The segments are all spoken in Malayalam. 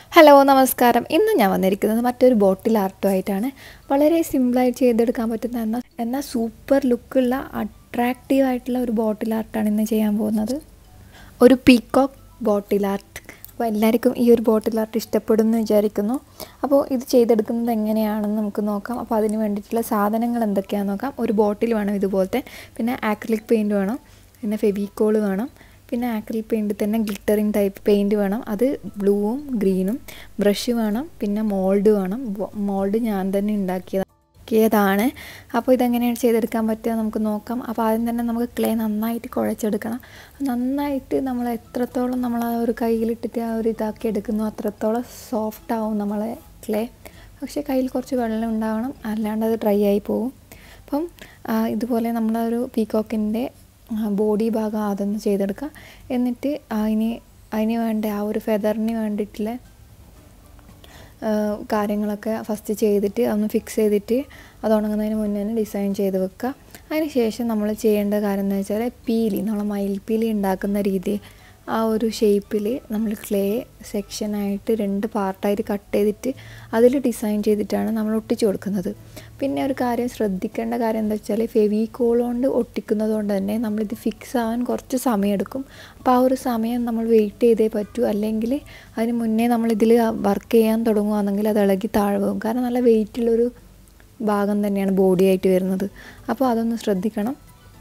ഹലോ നമസ്കാരം ഇന്ന് ഞാൻ വന്നിരിക്കുന്നത് മറ്റൊരു ബോട്ടിൽ ആർട്ടുമായിട്ടാണ് വളരെ സിമ്പിളായിട്ട് ചെയ്തെടുക്കാൻ പറ്റുന്ന എന്നാൽ എന്നാൽ സൂപ്പർ ലുക്കുള്ള അട്രാക്റ്റീവ് ആയിട്ടുള്ള ഒരു ബോട്ടിൽ ആർട്ടാണ് ഇന്ന് ചെയ്യാൻ പോകുന്നത് ഒരു പീക്കോക്ക് ബോട്ടിൽ ആർട്ട് അപ്പോൾ എല്ലാവർക്കും ഈ ഒരു ബോട്ടിൽ ആർട്ട് ഇഷ്ടപ്പെടുമെന്ന് വിചാരിക്കുന്നു അപ്പോൾ ഇത് ചെയ്തെടുക്കുന്നത് എങ്ങനെയാണെന്ന് നമുക്ക് നോക്കാം അപ്പോൾ അതിന് വേണ്ടിയിട്ടുള്ള സാധനങ്ങൾ എന്തൊക്കെയാണെന്ന് നോക്കാം ഒരു ബോട്ടിൽ വേണം ഇതുപോലത്തെ പിന്നെ ആക്രിലിക് പെയിൻറ്റ് വേണം പിന്നെ ഫെവിക്കോൾ വേണം പിന്നെ ആക്രിൽ പെയിൻറ്റ് തന്നെ ഗ്ലിറ്ററിങ് ടൈപ്പ് പെയിൻറ്റ് വേണം അത് ബ്ലൂവും ഗ്രീനും ബ്രഷ് വേണം പിന്നെ മോൾഡ് വേണം മോൾഡ് ഞാൻ തന്നെ ഉണ്ടാക്കിയതാണ് അപ്പോൾ ഇതെങ്ങനെയാണ് ചെയ്തെടുക്കാൻ പറ്റുക നമുക്ക് നോക്കാം അപ്പോൾ ആദ്യം തന്നെ നമുക്ക് ക്ലേ നന്നായിട്ട് കുഴച്ചെടുക്കണം നന്നായിട്ട് നമ്മൾ എത്രത്തോളം നമ്മൾ ആ ഒരു കയ്യിലിട്ടിട്ട് ആ ഒരു ഇതാക്കി എടുക്കുന്നു അത്രത്തോളം സോഫ്റ്റ് ആവും നമ്മളെ ക്ലേ പക്ഷേ കയ്യിൽ കുറച്ച് വെള്ളം ഉണ്ടാവണം അല്ലാണ്ട് അത് ഡ്രൈ ആയി പോകും അപ്പം ഇതുപോലെ നമ്മളൊരു പീക്കോക്കിൻ്റെ ബോഡി ഭാഗം അതൊന്ന് ചെയ്തെടുക്കുക എന്നിട്ട് അതിന് അതിന് വേണ്ട ആ ഒരു ഫെദറിന് വേണ്ടിയിട്ടുള്ള കാര്യങ്ങളൊക്കെ ഫസ്റ്റ് ചെയ്തിട്ട് അതൊന്ന് ഫിക്സ് ചെയ്തിട്ട് അത് ഉണങ്ങുന്നതിന് മുന്നേ തന്നെ ഡിസൈൻ ചെയ്ത് വെക്കുക അതിന് ശേഷം നമ്മൾ ചെയ്യേണ്ട കാര്യം എന്ന് വെച്ചാൽ പീലി നമ്മൾ മയിൽപ്പീലി ഉണ്ടാക്കുന്ന രീതി ആ ഒരു ഷേപ്പിൽ നമ്മൾ ക്ലേ സെക്ഷനായിട്ട് രണ്ട് പാർട്ടായിട്ട് കട്ട് ചെയ്തിട്ട് അതിൽ ഡിസൈൻ ചെയ്തിട്ടാണ് നമ്മൾ ഒട്ടിച്ചു കൊടുക്കുന്നത് പിന്നെ ഒരു കാര്യം ശ്രദ്ധിക്കേണ്ട കാര്യം എന്താ വെച്ചാൽ ഫെവിക്കോൾ കൊണ്ട് ഒട്ടിക്കുന്നത് കൊണ്ട് തന്നെ നമ്മളിത് ഫിക്സ് ആവാൻ കുറച്ച് സമയമെടുക്കും അപ്പോൾ ആ ഒരു സമയം നമ്മൾ വെയിറ്റ് ചെയ്തേ പറ്റൂ അല്ലെങ്കിൽ അതിന് മുന്നേ നമ്മളിതിൽ വർക്ക് ചെയ്യാൻ തുടങ്ങുകയാണെങ്കിൽ അത് ഇളകി താഴെ പോകും കാരണം നല്ല വെയിറ്റുള്ളൊരു ഭാഗം തന്നെയാണ് ബോഡി ആയിട്ട് വരുന്നത് അപ്പോൾ അതൊന്ന് ശ്രദ്ധിക്കണം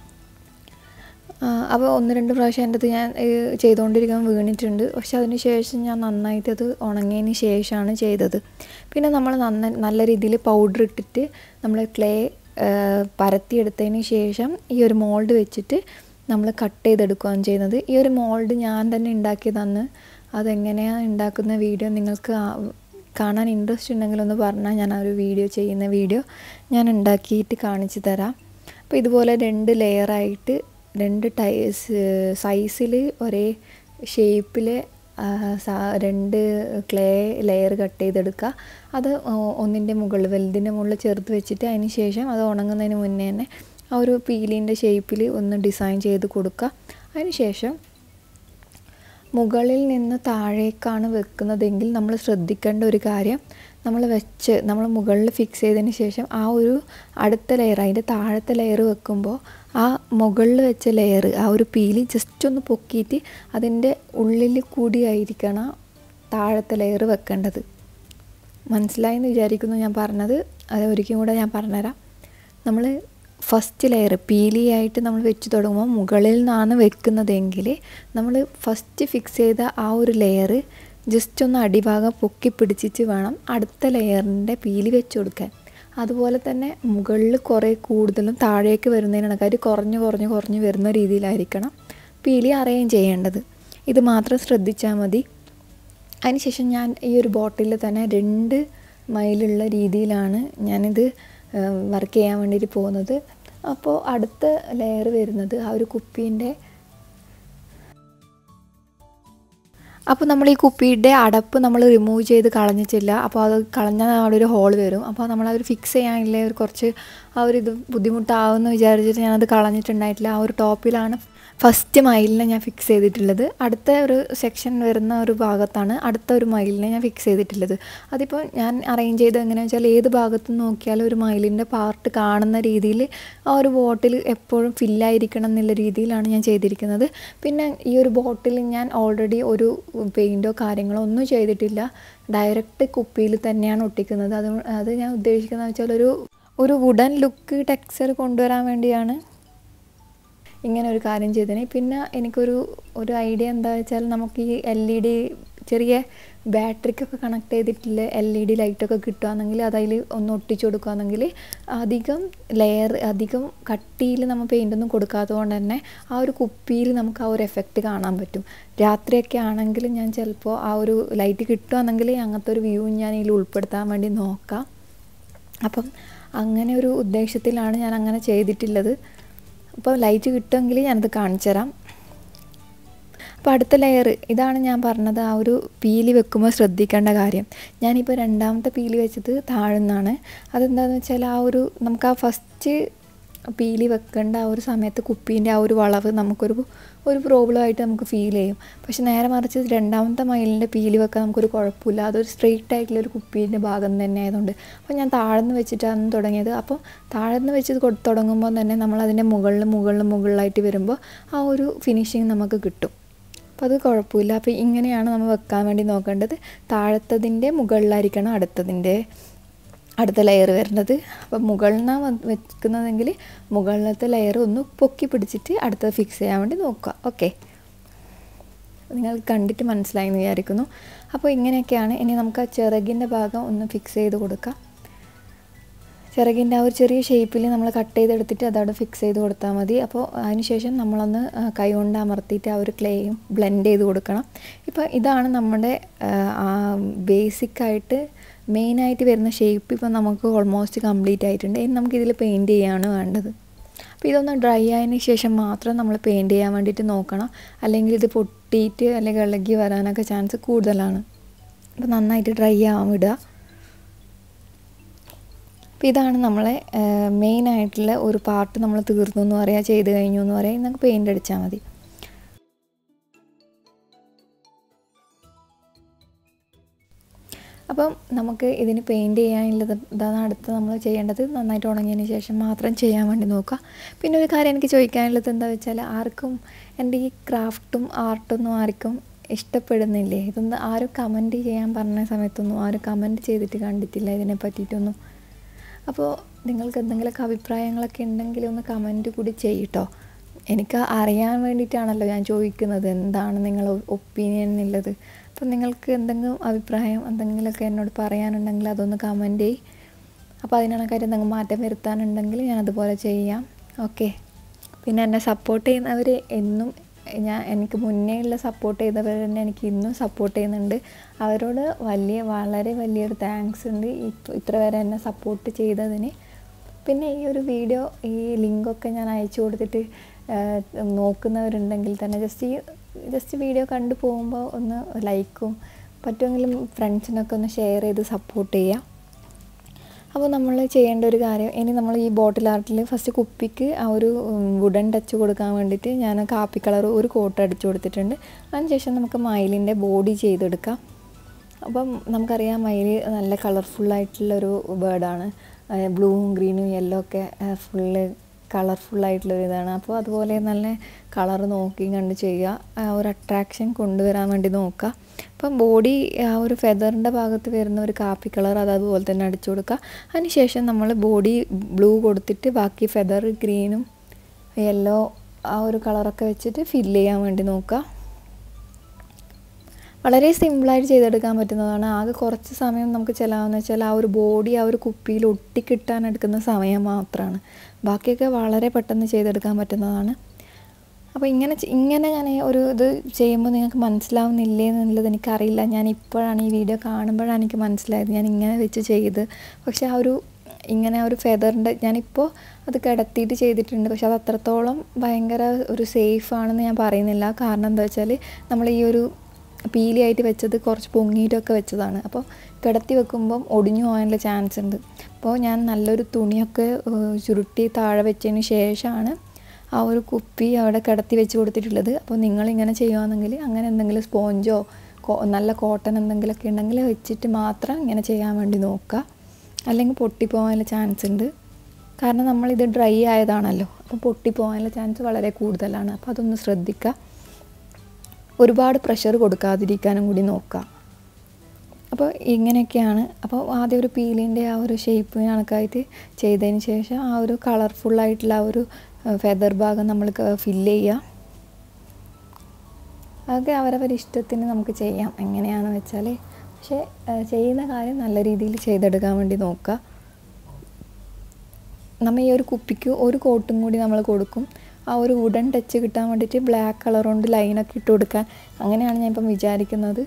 അപ്പോൾ ഒന്ന് രണ്ട് പ്രാവശ്യം എൻ്റെ അത് ഞാൻ ചെയ്തുകൊണ്ടിരിക്കാൻ വീണിട്ടുണ്ട് പക്ഷെ അതിന് ശേഷം ഞാൻ നന്നായിട്ട് അത് ഉണങ്ങിയതിന് ശേഷമാണ് ചെയ്തത് പിന്നെ നമ്മൾ നന്ന നല്ല രീതിയിൽ പൗഡർ ഇട്ടിട്ട് നമ്മൾ ക്ലേ പരത്തിയെടുത്തതിന് ശേഷം ഈ ഒരു മോൾഡ് വെച്ചിട്ട് നമ്മൾ കട്ട് ചെയ്തെടുക്കുകയാണ് ചെയ്യുന്നത് ഈ ഒരു മോൾഡ് ഞാൻ തന്നെ ഉണ്ടാക്കിയതാണ് അതെങ്ങനെയാണ് ഉണ്ടാക്കുന്ന വീഡിയോ നിങ്ങൾക്ക് കാണാൻ ഇൻട്രസ്റ്റ് ഉണ്ടെങ്കിൽ ഒന്ന് പറഞ്ഞാൽ ഞാൻ ആ ഒരു വീഡിയോ ചെയ്യുന്ന വീഡിയോ ഞാൻ ഉണ്ടാക്കിയിട്ട് കാണിച്ചു തരാം അപ്പോൾ ഇതുപോലെ രണ്ട് ലെയറായിട്ട് രണ്ട് ടൈസ് സൈസിൽ ഒരേ ഷേപ്പിൽ രണ്ട് ക്ലേ ലെയർ കട്ട് ചെയ്തെടുക്കുക അത് ഒന്നിൻ്റെ മുകളിൽ വലുതിൻ്റെ മുകളിൽ ചേർത്ത് വെച്ചിട്ട് അതിന് ശേഷം അത് ഉണങ്ങുന്നതിന് മുന്നേ തന്നെ ആ ഒരു പീലിൻ്റെ ഷേപ്പിൽ ഒന്ന് ഡിസൈൻ ചെയ്ത് കൊടുക്കുക അതിന് ശേഷം മുകളിൽ നിന്ന് താഴേക്കാണ് വെക്കുന്നതെങ്കിൽ നമ്മൾ ശ്രദ്ധിക്കേണ്ട ഒരു കാര്യം നമ്മൾ വെച്ച് നമ്മൾ മുകളിൽ ഫിക്സ് ചെയ്തതിന് ശേഷം ആ ഒരു അടുത്ത ലെയർ അതിൻ്റെ താഴത്തെ ലെയർ വെക്കുമ്പോൾ ആ മുകളിൽ വെച്ച ലെയർ ആ ഒരു പീലി ജസ്റ്റ് ഒന്ന് പൊക്കിയിട്ട് അതിൻ്റെ ഉള്ളിൽ കൂടിയായിരിക്കണം താഴത്തെ ലെയർ വെക്കേണ്ടത് മനസ്സിലായി എന്ന് വിചാരിക്കുന്നു ഞാൻ പറഞ്ഞത് അത് ഒരിക്കലും കൂടെ ഞാൻ പറഞ്ഞുതരാം നമ്മൾ ഫസ്റ്റ് ലെയർ പീലിയായിട്ട് നമ്മൾ വെച്ച് തുടങ്ങുമ്പോൾ മുകളിൽ നിന്നാണ് വെക്കുന്നതെങ്കിൽ നമ്മൾ ഫസ്റ്റ് ഫിക്സ് ചെയ്ത ആ ഒരു ലെയർ ജസ്റ്റ് ഒന്ന് അടിഭാഗം പൊക്കി പിടിച്ചിട്ട് വേണം അടുത്ത ലെയറിൻ്റെ പീലി വെച്ച് കൊടുക്കാൻ അതുപോലെ തന്നെ മുകളിൽ കുറേ കൂടുതലും താഴേക്ക് വരുന്നതിന് കണക്കായിട്ട് കുറഞ്ഞ് കുറഞ്ഞ് കുറഞ്ഞ് വരുന്ന രീതിയിലായിരിക്കണം പീലി അറേഞ്ച് ചെയ്യേണ്ടത് ഇത് മാത്രം ശ്രദ്ധിച്ചാൽ മതി അതിനുശേഷം ഞാൻ ഈ ഒരു ബോട്ടിൽ തന്നെ രണ്ട് മൈലുള്ള രീതിയിലാണ് ഞാനിത് വർക്ക് ചെയ്യാൻ വേണ്ടിയിട്ട് പോകുന്നത് അപ്പോൾ അടുത്ത ലെയർ വരുന്നത് ആ ഒരു കുപ്പീൻ്റെ അപ്പോൾ നമ്മൾ ഈ കുപ്പിയുടെ അടപ്പ് നമ്മൾ റിമൂവ് ചെയ്ത് കളഞ്ഞിട്ടില്ല അപ്പോൾ അത് കളഞ്ഞാൽ അവിടെ ഒരു ഹോൾ വരും അപ്പോൾ നമ്മൾ അത് ഫിക്സ് ചെയ്യാനില്ല ഒരു കുറച്ച് ആ ഒരു ഇത് ബുദ്ധിമുട്ടാവുമെന്ന് വിചാരിച്ചിട്ട് ഞാനത് കളഞ്ഞിട്ടുണ്ടായിട്ടില്ല ആ ഒരു ടോപ്പിലാണ് ഫസ്റ്റ് മൈലിനെ ഞാൻ ഫിക്സ് ചെയ്തിട്ടുള്ളത് അടുത്ത ഒരു സെക്ഷൻ വരുന്ന ഒരു ഭാഗത്താണ് അടുത്ത ഒരു മൈലിനെ ഞാൻ ഫിക്സ് ചെയ്തിട്ടുള്ളത് അതിപ്പോൾ ഞാൻ അറേഞ്ച് ചെയ്ത് എങ്ങനെയാണെന്ന് വെച്ചാൽ ഏത് ഭാഗത്ത് നോക്കിയാലും ഒരു മൈലിൻ്റെ പാർട്ട് കാണുന്ന രീതിയിൽ ആ ഒരു ബോട്ടിൽ എപ്പോഴും ഫില്ലായിരിക്കണം എന്നുള്ള രീതിയിലാണ് ഞാൻ ചെയ്തിരിക്കുന്നത് പിന്നെ ഈ ഒരു ബോട്ടിൽ ഞാൻ ഓൾറെഡി ഒരു പെയിൻറ്റോ കാര്യങ്ങളോ ഒന്നും ചെയ്തിട്ടില്ല ഡയറക്റ്റ് കുപ്പിയിൽ തന്നെയാണ് ഒട്ടിക്കുന്നത് അത് അത് ഞാൻ ഉദ്ദേശിക്കുന്നത് വെച്ചാൽ ഒരു ഒരു വുഡൻ ലുക്ക് ടെക്സ്ചർ കൊണ്ടുവരാൻ വേണ്ടിയാണ് ഇങ്ങനെ ഒരു കാര്യം ചെയ്തതിന് പിന്നെ എനിക്കൊരു ഒരു ഐഡിയ എന്താ വെച്ചാൽ നമുക്ക് ഈ എൽ ഇ ഡി ചെറിയ ബാറ്ററിക്കൊക്കെ കണക്ട് ചെയ്തിട്ടുള്ള എൽ ഇ ഡി ലൈറ്റൊക്കെ കിട്ടുകയാണെങ്കിൽ അതിൽ ഒന്ന് ഒട്ടിച്ചു കൊടുക്കുകയാണെങ്കിൽ അധികം ലെയർ അധികം കട്ടിയിൽ നമ്മൾ പെയിൻ്റൊന്നും കൊടുക്കാത്തത് കൊണ്ട് തന്നെ ആ ഒരു കുപ്പിയിൽ നമുക്ക് ആ ഒരു എഫക്റ്റ് കാണാൻ പറ്റും രാത്രിയൊക്കെ ആണെങ്കിൽ ഞാൻ ചിലപ്പോൾ ആ ഒരു ലൈറ്റ് കിട്ടുകയാണെങ്കിൽ അങ്ങനത്തെ ഒരു വ്യൂ ഞാൻ ഇതിൽ ഉൾപ്പെടുത്താൻ വേണ്ടി നോക്കാം അപ്പം അങ്ങനെ ഒരു ഉദ്ദേശത്തിലാണ് ഞാൻ അങ്ങനെ ചെയ്തിട്ടുള്ളത് അപ്പോൾ ലൈറ്റ് കിട്ടുമെങ്കിൽ ഞാനത് കാണിച്ചു തരാം അപ്പോൾ അടുത്ത ലെയർ ഇതാണ് ഞാൻ പറഞ്ഞത് ആ ഒരു പീലി വെക്കുമ്പോൾ ശ്രദ്ധിക്കേണ്ട കാര്യം ഞാനിപ്പോൾ രണ്ടാമത്തെ പീലി വെച്ചത് താഴ്ന്നാണ് അതെന്താണെന്ന് വെച്ചാൽ ആ ഒരു നമുക്ക് ആ ഫസ്റ്റ് പീലി വെക്കേണ്ട ആ ഒരു സമയത്ത് കുപ്പീൻ്റെ ആ ഒരു വളവ് നമുക്കൊരു ഒരു പ്രോബ്ലമായിട്ട് നമുക്ക് ഫീൽ ചെയ്യും പക്ഷെ നേരെ മറിച്ച് രണ്ടാമത്തെ മയിലിൻ്റെ പീലി വെക്കാൻ നമുക്കൊരു കുഴപ്പമില്ല അതൊരു സ്ട്രെയിറ്റ് ആയിട്ടുള്ള ഒരു കുപ്പീൻ്റെ ഭാഗം തന്നെ ആയതുകൊണ്ട് അപ്പോൾ ഞാൻ താഴ്ന്ന് വെച്ചിട്ടാണ് തുടങ്ങിയത് അപ്പോൾ താഴ്ന്ന് വെച്ച് കൊ- തുടങ്ങുമ്പോൾ തന്നെ നമ്മൾ അതിൻ്റെ മുകളിൽ മുകളിൽ മുകളിലായിട്ട് വരുമ്പോൾ ആ ഒരു ഫിനിഷിങ് നമുക്ക് കിട്ടും അപ്പോൾ അത് കുഴപ്പമില്ല അപ്പോൾ ഇങ്ങനെയാണ് നമ്മൾ വെക്കാൻ വേണ്ടി നോക്കേണ്ടത് താഴത്തതിൻ്റെ മുകളിലായിരിക്കണം അടുത്തതിൻ്റെ അടുത്ത ലെയർ വരുന്നത് അപ്പോൾ മുകളിൽ നിന്നാണ് വെക്കുന്നതെങ്കിൽ മുകളിലത്തെ ലെയർ ഒന്ന് പൊക്കി പിടിച്ചിട്ട് അടുത്തത് ഫിക്സ് ചെയ്യാൻ വേണ്ടി നോക്കുക ഓക്കെ നിങ്ങൾ കണ്ടിട്ട് മനസ്സിലായി എന്ന് വിചാരിക്കുന്നു അപ്പോൾ ഇങ്ങനെയൊക്കെയാണ് ഇനി നമുക്ക് ആ ചിറകിൻ്റെ ഭാഗം ഒന്ന് ഫിക്സ് ചെയ്ത് കൊടുക്കാം ചിറകിൻ്റെ ആ ഒരു ചെറിയ ഷേപ്പിൽ നമ്മൾ കട്ട് ചെയ്തെടുത്തിട്ട് അതവിടെ ഫിക്സ് ചെയ്ത് കൊടുത്താൽ മതി അപ്പോൾ അതിനുശേഷം നമ്മളൊന്ന് ആ, കൈ കൊണ്ട് അമർത്തിയിട്ട് ആ ഒരു ക്ലേയും ബ്ലെൻഡ് ചെയ്ത് കൊടുക്കണം ഇപ്പോൾ ഇതാണ് നമ്മുടെ ബേസിക്കായിട്ട് മെയിനായിട്ട് വരുന്ന ഷേപ്പ് ഇപ്പോൾ നമുക്ക് ഓൾമോസ്റ്റ് കംപ്ലീറ്റ് ആയിട്ടുണ്ട് ഇനി നമുക്കിതിൽ പെയിൻറ്റ് ചെയ്യാണ് വേണ്ടത് അപ്പോൾ ഇതൊന്ന് ഡ്രൈ ആയതിന് ശേഷം മാത്രം നമ്മൾ പെയിൻറ്റ് ചെയ്യാൻ വേണ്ടിയിട്ട് നോക്കണം അല്ലെങ്കിൽ ഇത് പൊട്ടിയിട്ട് അല്ലെങ്കിൽ ഇളകി വരാനൊക്കെ ചാൻസ് കൂടുതലാണ് അപ്പോൾ നന്നായിട്ട് ഡ്രൈ ആവാൻ വിടുക അപ്പോൾ ഇതാണ് നമ്മളെ മെയിൻ ആയിട്ടുള്ള ഒരു പാർട്ട് നമ്മൾ തീർന്നു എന്ന് പറയാം ചെയ്ത് കഴിഞ്ഞു എന്ന് പറയാം നമുക്ക് പെയിൻ്റ് അടിച്ചാൽ മതി അപ്പം നമുക്ക് ഇതിന് പെയിൻറ്റ് ചെയ്യാനുള്ളത് ഇതാണ് അടുത്ത് നമ്മൾ ചെയ്യേണ്ടത് നന്നായിട്ട് ഉണങ്ങിയതിന് ശേഷം മാത്രം ചെയ്യാൻ വേണ്ടി നോക്കുക പിന്നെ ഒരു കാര്യം എനിക്ക് ചോദിക്കാനുള്ളത് എന്താ വെച്ചാൽ ആർക്കും എൻ്റെ ഈ ക്രാഫ്റ്റും ആർട്ടൊന്നും ആർക്കും ഇഷ്ടപ്പെടുന്നില്ലേ ഇതൊന്നും ആരും കമൻറ്റ് ചെയ്യാൻ പറഞ്ഞ സമയത്തൊന്നും ആരും കമൻറ്റ് ചെയ്തിട്ട് കണ്ടിട്ടില്ല ഇതിനെ പറ്റിയിട്ടൊന്നും അപ്പോൾ നിങ്ങൾക്ക് എന്തെങ്കിലുമൊക്കെ അഭിപ്രായങ്ങളൊക്കെ ഉണ്ടെങ്കിൽ ഒന്ന് കമൻറ്റ് കൂടി ചെയ്യട്ടോ എനിക്ക് അറിയാൻ വേണ്ടിയിട്ടാണല്ലോ ഞാൻ ചോദിക്കുന്നത് എന്താണ് നിങ്ങളെ ഒപ്പീനിയൻ എന്നുള്ളത് അപ്പം നിങ്ങൾക്ക് എന്തെങ്കിലും അഭിപ്രായം എന്തെങ്കിലുമൊക്കെ എന്നോട് പറയാനുണ്ടെങ്കിൽ അതൊന്ന് കമൻറ്റ് ചെയ്യ് അപ്പോൾ അതിനണക്കാര്യം എന്തെങ്കിലും മാറ്റം വരുത്താനുണ്ടെങ്കിൽ ഞാൻ അതുപോലെ ചെയ്യാം ഓക്കെ പിന്നെ എന്നെ സപ്പോർട്ട് ചെയ്യുന്നവർ എന്നും ഞാൻ എനിക്ക് മുന്നേ ഉള്ള സപ്പോർട്ട് ചെയ്തവർ തന്നെ എനിക്ക് ഇന്നും സപ്പോർട്ട് ചെയ്യുന്നുണ്ട് അവരോട് വലിയ വളരെ വലിയൊരു താങ്ക്സ് ഉണ്ട് ഇപ്പ- ഇത്ര വരെ എന്നെ സപ്പോർട്ട് ചെയ്തതിന് പിന്നെ ഈ ഒരു വീഡിയോ ഈ ലിങ്കൊക്കെ ഞാൻ അയച്ചു കൊടുത്തിട്ട് ഏഹ്, നോക്കുന്നവരുണ്ടെങ്കിൽ തന്നെ ജസ്റ്റ് ഈ ജസ്റ്റ് വീഡിയോ കണ്ടു പോകുമ്പോൾ ഒന്ന് ലൈക്കും പറ്റുമെങ്കിലും ഫ്രണ്ട്സിനൊക്കെ ഒന്ന് ഷെയർ ചെയ്ത് സപ്പോർട്ട് ചെയ്യാം അപ്പോൾ നമ്മൾ ചെയ്യേണ്ട ഒരു കാര്യം ഇനി നമ്മൾ ഈ ബോട്ടിൽ ആർട്ടിൽ ഫസ്റ്റ് കുപ്പിക്ക് ആ ഒരു വുഡൻ ടച്ച് കൊടുക്കാൻ വേണ്ടിയിട്ട് ഞാൻ കാപ്പി കളർ ഒരു കോട്ട് അടിച്ചു കൊടുത്തിട്ടുണ്ട് അതിനുശേഷം നമുക്ക് മയിലിൻ്റെ ബോഡി ചെയ്തെടുക്കാം അപ്പം നമുക്കറിയാം മയിൽ നല്ല കളർഫുള്ളായിട്ടുള്ളൊരു ബേർഡാണ് ബ്ലൂവും ഗ്രീനും യെല്ലോ ഒക്കെ ഫുള്ള് കളർഫുള്ളായിട്ടുള്ളൊരു ഇതാണ് അപ്പോൾ അതുപോലെ നല്ല കളർ നോക്കി കണ്ട് ചെയ്യുക ആ ഒരു അട്രാക്ഷൻ കൊണ്ടുവരാൻ വേണ്ടി നോക്കുക അപ്പം ബോഡി ആ ഒരു ഫെദറിൻ്റെ ഭാഗത്ത് വരുന്ന ഒരു കാപ്പി കളർ അത് അതുപോലെ തന്നെ അടിച്ചു കൊടുക്കുക അതിനുശേഷം നമ്മൾ ബോഡി ബ്ലൂ കൊടുത്തിട്ട് ബാക്കി ഫെദർ ഗ്രീനും യെല്ലോ ആ ഒരു കളറൊക്കെ വെച്ചിട്ട് ഫില്ല് ചെയ്യാൻ വേണ്ടി നോക്കുക വളരെ സിമ്പിളായിട്ട് ചെയ്തെടുക്കാൻ പറ്റുന്നതാണ് ആകെ കുറച്ച് സമയം നമുക്ക് ചിലവെന്ന് വെച്ചാൽ ആ ഒരു ബോഡി ആ ഒരു കുപ്പിയിൽ ഒട്ടിക്കിട്ടാൻ എടുക്കുന്ന സമയം മാത്രമാണ് ബാക്കിയൊക്കെ വളരെ പെട്ടെന്ന് ചെയ്തെടുക്കാൻ പറ്റുന്നതാണ് അപ്പോൾ ഇങ്ങനെ ചെ- ഇങ്ങനെ ഞാൻ ഒരു ഇത് ചെയ്യുമ്പോൾ നിങ്ങൾക്ക് മനസ്സിലാവുന്നില്ലേ എന്നുള്ളത് എനിക്കറിയില്ല ഞാൻ ഇപ്പോഴാണ് ഈ വീഡിയോ കാണുമ്പോഴാണ് എനിക്ക് മനസ്സിലായത് ഞാൻ ഇങ്ങനെ വെച്ച് ചെയ്ത് പക്ഷേ ആ ഒരു ഇങ്ങനെ ആ ഒരു ഫെദറിൻ്റെ ഞാനിപ്പോൾ അത് കിടത്തിയിട്ട് ചെയ്തിട്ടുണ്ട് പക്ഷെ അത് അത്രത്തോളം ഭയങ്കര ഒരു സേഫ് ആണെന്ന് ഞാൻ പറയുന്നില്ല കാരണം എന്താ വെച്ചാൽ നമ്മൾ ഈ ഒരു പീലിയായിട്ട് വെച്ചത് കുറച്ച് പൊങ്ങിയിട്ടൊക്കെ വെച്ചതാണ് അപ്പോൾ കിടത്തി വെക്കുമ്പം ഒടിഞ്ഞു പോകാനുള്ള ചാൻസ് ഉണ്ട് അപ്പോൾ ഞാൻ നല്ലൊരു തുണിയൊക്കെ ഏഹ്, ചുരുട്ടി താഴെ വെച്ചതിന് ശേഷമാണ് ആ ഒരു കുപ്പി അവിടെ കിടത്തി വെച്ച് കൊടുത്തിട്ടുള്ളത് അപ്പോൾ നിങ്ങളിങ്ങനെ ചെയ്യുകയാണെങ്കിൽ അങ്ങനെ എന്തെങ്കിലും സ്പോഞ്ചോ കോ- നല്ല കോട്ടൺ എന്തെങ്കിലുമൊക്കെ ഉണ്ടെങ്കിൽ വെച്ചിട്ട് മാത്രം ഇങ്ങനെ ചെയ്യാൻ വേണ്ടി നോക്കുക അല്ലെങ്കിൽ പൊട്ടിപ്പോകാനുള്ള ചാൻസ് ഉണ്ട് കാരണം നമ്മളിത് ഡ്രൈ ആയതാണല്ലോ അപ്പോൾ പൊട്ടിപ്പോകാനുള്ള ചാൻസ് വളരെ കൂടുതലാണ് അപ്പോൾ അതൊന്ന് ശ്രദ്ധിക്കുക ഒരുപാട് പ്രഷർ കൊടുക്കാതിരിക്കാനും കൂടി നോക്കുക അപ്പോൾ ഇങ്ങനെയൊക്കെയാണ് അപ്പോൾ ആദ്യം ഒരു പീലിൻ്റെ ആ ഒരു ഷേപ്പ് കണക്കായിട്ട് ചെയ്തതിന് ശേഷം ആ ഒരു കളർഫുള്ളായിട്ടുള്ള ആ ഒരു ഫെദർ ഭാഗം നമ്മൾ ഫില്ല് ചെയ്യുക അതൊക്കെ അവരവരുടെ ഇഷ്ടത്തിന് നമുക്ക് ചെയ്യാം എങ്ങനെയാണെന്ന് വെച്ചാൽ പക്ഷേ ഏഹ്, ചെയ്യുന്ന കാര്യം നല്ല രീതിയിൽ ചെയ്തെടുക്കാൻ വേണ്ടി നോക്കുക നമ്മൾ ഈ ഒരു കുപ്പിക്ക് ഒരു കോട്ടും കൂടി നമ്മൾ കൊടുക്കും ആ ഒരു വുഡൻ ടച്ച് കിട്ടാൻ വേണ്ടിയിട്ട് ബ്ലാക്ക് കളർ കൊണ്ട് ലൈനൊക്കെ ഇട്ട് കൊടുക്കാൻ അങ്ങനെയാണ് ഞാൻ ഇപ്പം വിചാരിക്കുന്നത്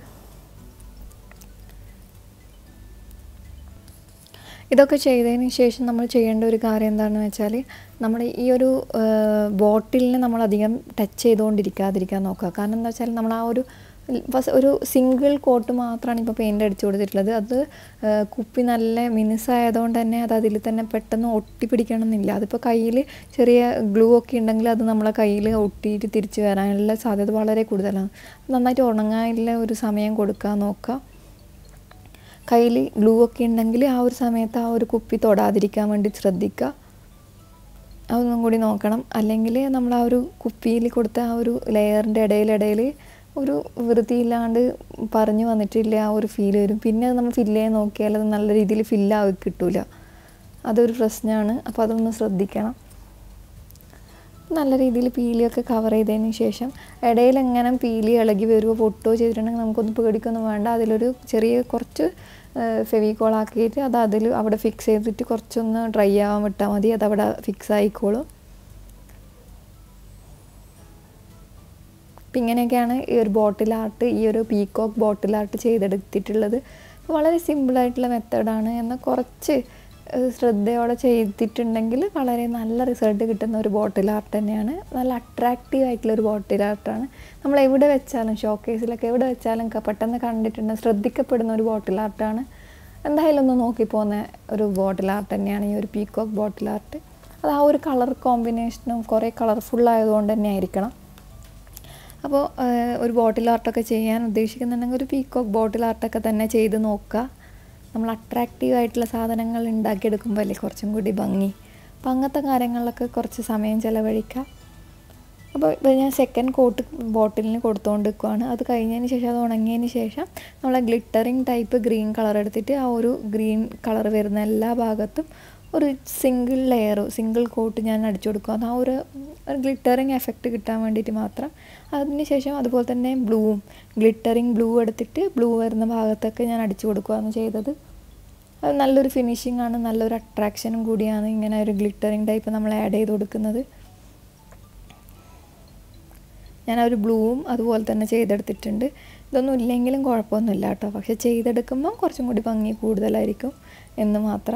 ഇതൊക്കെ ചെയ്തതിന് ശേഷം നമ്മൾ ചെയ്യേണ്ട ഒരു കാര്യം എന്താണെന്ന് വെച്ചാൽ നമ്മൾ ഈ ഒരു ബോട്ടിലിനെ നമ്മൾ അധികം ടച്ച് ചെയ്തുകൊണ്ടിരിക്കാതിരിക്കാൻ നോക്കുക കാരണം എന്താ വെച്ചാൽ നമ്മൾ ആ ഒരു ഫസ്റ്റ് ഒരു സിംഗിൾ കോട്ട് മാത്രമാണ് ഇപ്പോൾ പെയിൻ്റ് അടിച്ചു കൊടുത്തിട്ടുള്ളത് അത് ആ, കുപ്പി നല്ല മിനുസായതുകൊണ്ട് തന്നെ അത് അതിൽ തന്നെ പെട്ടെന്ന് ഒട്ടിപ്പിടിക്കണമെന്നില്ല അതിപ്പോൾ കയ്യിൽ ചെറിയ ഗ്ലൂ ഒക്കെ ഉണ്ടെങ്കിൽ അത് നമ്മളെ കയ്യിൽ ഒട്ടിയിട്ട് തിരിച്ച് വരാനുള്ള സാധ്യത വളരെ കൂടുതലാണ് നന്നായിട്ട് ഉണങ്ങാനുള്ള ഒരു സമയം കൊടുക്കാൻ നോക്കുക കയ്യിൽ ഗ്ലൂ ഒക്കെ ഉണ്ടെങ്കിൽ ആ ഒരു സമയത്ത് ആ ഒരു കുപ്പി തൊടാതിരിക്കാൻ വേണ്ടി ശ്രദ്ധിക്കുക അതൊന്നും കൂടി നോക്കണം അല്ലെങ്കിൽ നമ്മൾ ആ ഒരു കുപ്പിയിൽ കൊടുത്ത ആ ഒരു ലെയറിൻ്റെ ഇടയിലിടയിൽ ഒരു വൃത്തിയില്ലാണ്ട് പറഞ്ഞു വന്നിട്ടില്ല ആ ഒരു ഫീൽ വരും പിന്നെ അത് നമ്മൾ ഫില്ല് ചെയ്യാൻ നോക്കിയാൽ അത് നല്ല രീതിയിൽ ഫില്ലായി കിട്ടൂല അതൊരു പ്രശ്നമാണ് അപ്പോൾ അതൊന്ന് ശ്രദ്ധിക്കണം നല്ല രീതിയിൽ പീലിയൊക്കെ കവർ ചെയ്തതിന് ശേഷം ഇടയിൽ എങ്ങനെ പീലി ഇളകി വരുമോ പൊട്ടോ ചെയ്തിട്ടുണ്ടെങ്കിൽ നമുക്കൊന്നും പേടിക്കൊന്നും വേണ്ട അതിലൊരു ചെറിയ കുറച്ച് ഫെവിക്കോൾ ആക്കിയിട്ട് അത് അതിൽ അവിടെ ഫിക്സ് ചെയ്തിട്ട് കുറച്ചൊന്ന് ഡ്രൈ ആവാൻ വിട്ടാൽ മതി അത് അവിടെ ഫിക്സ് ആയിക്കോളും അപ്പം ഇങ്ങനെയൊക്കെയാണ് ഈ ഒരു ബോട്ടിൽ ആർട്ട് ഈ ഒരു പീകോക്ക് ബോട്ടിൽ ആർട്ട് ചെയ്തെടുത്തിട്ടുള്ളത് വളരെ സിമ്പിളായിട്ടുള്ള മെത്തേഡാണ് എന്നാൽ കുറച്ച് ഏഹ്, ശ്രദ്ധയോടെ ചെയ്തിട്ടുണ്ടെങ്കിൽ വളരെ നല്ല റിസൾട്ട് കിട്ടുന്ന ഒരു ബോട്ടിൽ ആർട്ട് തന്നെയാണ് നല്ല അട്രാക്റ്റീവ് ആയിട്ടുള്ള ഒരു ബോട്ടിൽ ആർട്ടാണ് നമ്മൾ എവിടെ വെച്ചാലും ഷോക്കേസിലൊക്കെ എവിടെ വെച്ചാലും ക- പെട്ടെന്ന് കണ്ടിട്ടുണ്ട് ശ്രദ്ധിക്കപ്പെടുന്ന ഒരു ബോട്ടിൽ ആർട്ടാണ് എന്തായാലും ഒന്ന് നോക്കി പോകുന്ന ഒരു ബോട്ടിൽ ആർട്ട് തന്നെയാണ് ഈ ഒരു പീകോക്ക് ബോട്ടിൽ ആർട്ട് അത് ആ ഒരു കളർ കോമ്പിനേഷനും കുറേ കളർഫുൾ ആയതുകൊണ്ട് തന്നെ ആയിരിക്കണം അപ്പോൾ ഒരു ബോട്ടിൽ ആർട്ടൊക്കെ ചെയ്യാൻ ഉദ്ദേശിക്കുന്നുണ്ടെങ്കിൽ ഒരു പീകോക്ക് ബോട്ടിൽ ആർട്ടൊക്കെ തന്നെ ചെയ്ത് നോക്കുക നമ്മൾ അട്രാക്റ്റീവ് ആയിട്ടുള്ള സാധനങ്ങൾ ഉണ്ടാക്കിയെടുക്കുമ്പോൾ അല്ലേ കുറച്ചും കൂടി ഭംഗി അപ്പം അങ്ങനത്തെ കാര്യങ്ങളിലൊക്കെ കുറച്ച് സമയം ചിലവഴിക്കുക അപ്പോൾ ഇപ്പോൾ ഞാൻ സെക്കൻഡ് കോട്ട് ബോട്ടിലിന് കൊടുത്തുകൊണ്ട് നിൽക്കുവാണ് അത് കഴിഞ്ഞതിന് ശേഷം അത് ഉണങ്ങിയതിന് ശേഷം നമ്മൾ ഗ്ലിറ്ററിങ് ടൈപ്പ് ഗ്രീൻ കളർ എടുത്തിട്ട് ആ ഒരു ഗ്രീൻ കളർ വരുന്ന എല്ലാ ഭാഗത്തും ഒരു സിംഗിൾ ലെയർ സിംഗിൾ കോട്ട് ഞാൻ അടിച്ചു കൊടുക്കും അത് ആ ഒരു ഒരു ഗ്ലിറ്ററിങ് എഫക്റ്റ് കിട്ടാൻ വേണ്ടിയിട്ട് മാത്രം അതിന് ശേഷം അതുപോലെ തന്നെ ബ്ലൂവും ഗ്ലിറ്ററിങ് ബ്ലൂ എടുത്തിട്ട് ബ്ലൂ വരുന്ന ഭാഗത്തൊക്കെ ഞാൻ അടിച്ചു കൊടുക്കുകയാണ് ചെയ്തത് അത് നല്ലൊരു ഫിനിഷിംഗ് ആണ് നല്ലൊരു അട്രാക്ഷനും കൂടിയാണ് ഇങ്ങനെ ഒരു ഗ്ലിറ്ററിങ് ടൈപ്പ് നമ്മൾ ആഡ് ചെയ്ത് കൊടുക്കുന്നത് ഞാൻ ആ ഒരു ബ്ലൂവും അതുപോലെ തന്നെ ചെയ്തെടുത്തിട്ടുണ്ട് ഇതൊന്നും ഇല്ലെങ്കിലും കുഴപ്പമൊന്നുമില്ല കേട്ടോ പക്ഷെ ചെയ്തെടുക്കുമ്പം കുറച്ചും കൂടി ഭംഗി കൂടുതലായിരിക്കും എന്ന് മാത്രം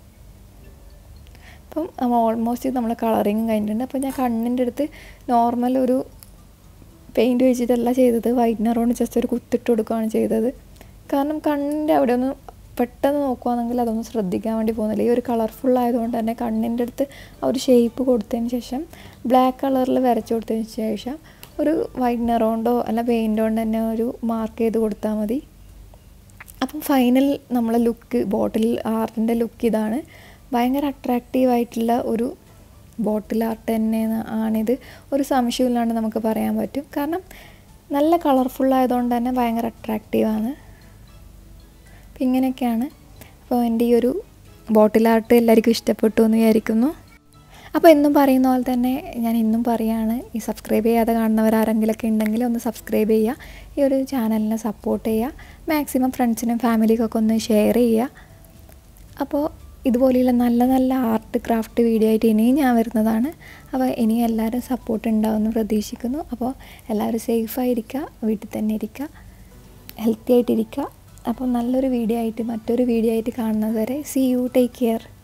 അപ്പം നമ്മൾ ഓൾമോസ്റ്റ് നമ്മൾ കളറിങ് കഴിഞ്ഞിട്ടുണ്ട് അപ്പോൾ ഞാൻ കണ്ണിൻ്റെ അടുത്ത് നോർമൽ ഒരു പെയിൻറ് വെച്ചിട്ടല്ല ചെയ്തത് വൈറ്റ്നർ കൊണ്ട് ജസ്റ്റ് ഒരു കുത്തിട്ട് കൊടുക്കുകയാണ് ചെയ്തത് കാരണം കണ്ണിൻ്റെ അവിടെ ഒന്ന് പെട്ടെന്ന് നോക്കുകയാണെങ്കിൽ അതൊന്നും ശ്രദ്ധിക്കാൻ വേണ്ടി പോകുന്നില്ല ഈ ഒരു കളർഫുൾ ആയതുകൊണ്ട് തന്നെ കണ്ണിൻ്റെ അടുത്ത് ആ ഒരു ഷേപ്പ് കൊടുത്തതിന് ശേഷം ബ്ലാക്ക് കളറിൽ വരച്ചു കൊടുത്തതിന് ശേഷം ഒരു വൈറ്റ്നർ കൊണ്ടോ അല്ല പെയിൻ്റ് കൊണ്ട് തന്നെ ഒരു മാർക്ക് ചെയ്ത് കൊടുത്താൽ മതി അപ്പം ഫൈനൽ നമ്മളെ ലുക്ക് ബോട്ടിൽ ആർട്ടിൻ്റെ ലുക്ക് ഇതാണ് ഭയങ്കര അട്രാക്റ്റീവ് ആയിട്ടുള്ള ഒരു ബോട്ടിൽ ആർട്ട് തന്നെ ആണിത് ഒരു സംശയമില്ലാണ്ട് നമുക്ക് പറയാൻ പറ്റും കാരണം നല്ല കളർഫുൾ ആയതുകൊണ്ട് തന്നെ ഭയങ്കര അട്രാക്റ്റീവാണ് അപ്പം ഇങ്ങനെയൊക്കെയാണ് അപ്പോൾ എൻ്റെ ഈ ഒരു ബോട്ടിൽ ആർട്ട് എല്ലാവർക്കും ഇഷ്ടപ്പെട്ടു എന്ന് വിചാരിക്കുന്നു അപ്പോൾ എന്നും പറയുന്ന പോലെ തന്നെ ഞാൻ ഇന്നും പറയാണ് ഈ സബ്സ്ക്രൈബ് ചെയ്യാതെ കാണുന്നവർ ആരെങ്കിലുമൊക്കെ ഉണ്ടെങ്കിൽ ഒന്ന് സബ്സ്ക്രൈബ് ചെയ്യുക ഈ ഒരു ചാനലിനെ സപ്പോർട്ട് ചെയ്യുക മാക്സിമം ഫ്രണ്ട്സിനും ഫാമിലിക്കൊക്കെ ഒന്ന് ഷെയർ ചെയ്യുക അപ്പോൾ ഇതുപോലെയുള്ള നല്ല നല്ല ആർട്ട് ക്രാഫ്റ്റ് വീഡിയോ ആയിട്ട് ഇനിയും ഞാൻ വരുന്നതാണ് അപ്പോൾ ഇനിയും എല്ലാവരും സപ്പോർട്ട് ഉണ്ടാവുമെന്ന് പ്രതീക്ഷിക്കുന്നു അപ്പോൾ എല്ലാവരും സേഫായിരിക്കുക വീട്ടിൽ തന്നെ ഇരിക്കുക ഹെൽത്തി ആയിട്ടിരിക്കുക അപ്പോൾ നല്ലൊരു വീഡിയോ ആയിട്ട് മറ്റൊരു വീഡിയോ ആയിട്ട് കാണുന്നത് വരെ സി യു ടേക്ക് കെയർ